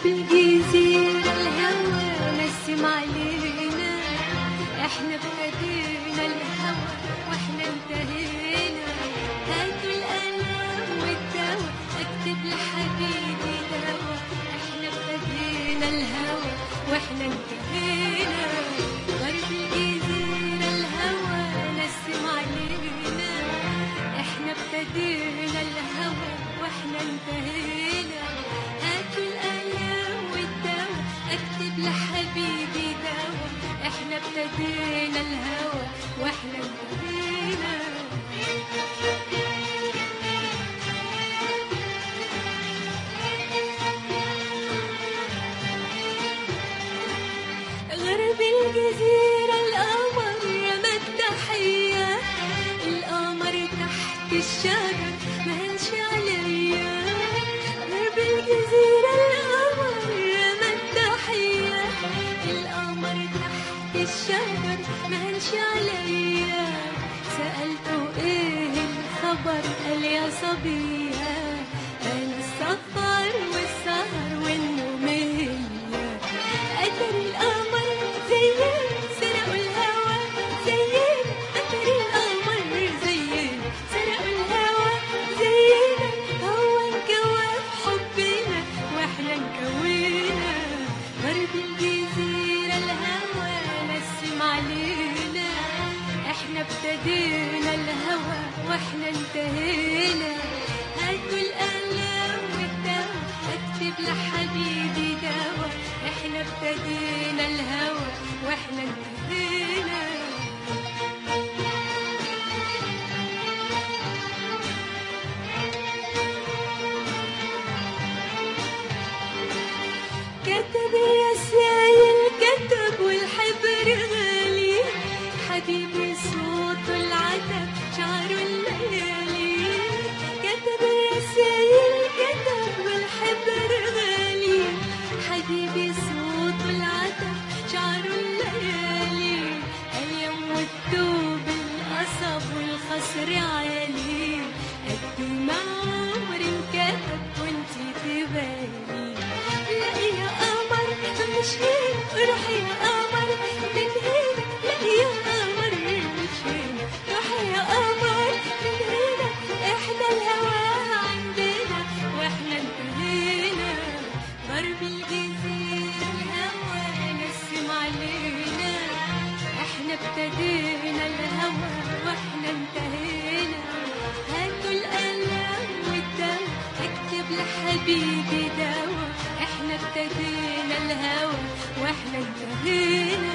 الجزيرة الهوى نسم علينا احنا ابتدينا الهوى واحنا انتهينا هاتوا القلم والدواء اكتب لحبيبي دواء احنا ابتدينا الهوى واحنا انتهينا غرب الجزيرة الهوى نسم علينا احنا ابتدينا الهوى واحنا انتهينا هاتوا القلم والدواء اكتب لحبيبي دواء احنا ابتدينا الهوى واحنا انتهينا غرب الجزيرة القمر رمى التحية القمر تحت الشجر مهنش عليا غرب الجزيرة القمر رمى التحية القمر تحت الشجر مهنش عليا سألته ايه الخبر قال يا صبية انا السفر والسهر والنومية أثر القمر زين سرقوا الهوى زين أثر القمر زين سرقوا الهوى زين هو انكوى حبنا واحنا انكوينا غرب الجزيرة الهوى نسم علينا احنا ابتدينا الهوى واحنا انتهينا هاتوا القلم والدواء اكتب لحبيبي دواء احنا ابتدينا الهوى واحنا انتهينا كتب الرسايل كتب والحبر غالي حبيبي صوته العتب شعره الليالي كتب الرسايل كتب والحبر غالي حبيبي صوته العتب شعره الليالي اليوم والثوب القصب والخصر عالي قد ما عمر انكتب وانتي تبالي لا يا قمر مش هنا روح يا قمر من هنا لا يا قمر مش هنا روح يا قمر من هنا احنا الهوى عندنا واحنا انتهينا غرب الجزيرة الهوى نسم علينا احنا ابتدينا الهوى واحنا انتهينا هاتوا القلم والدواء اكتب لحبيبي دواء احنا ابتدينا الهوى واحنا انتهينا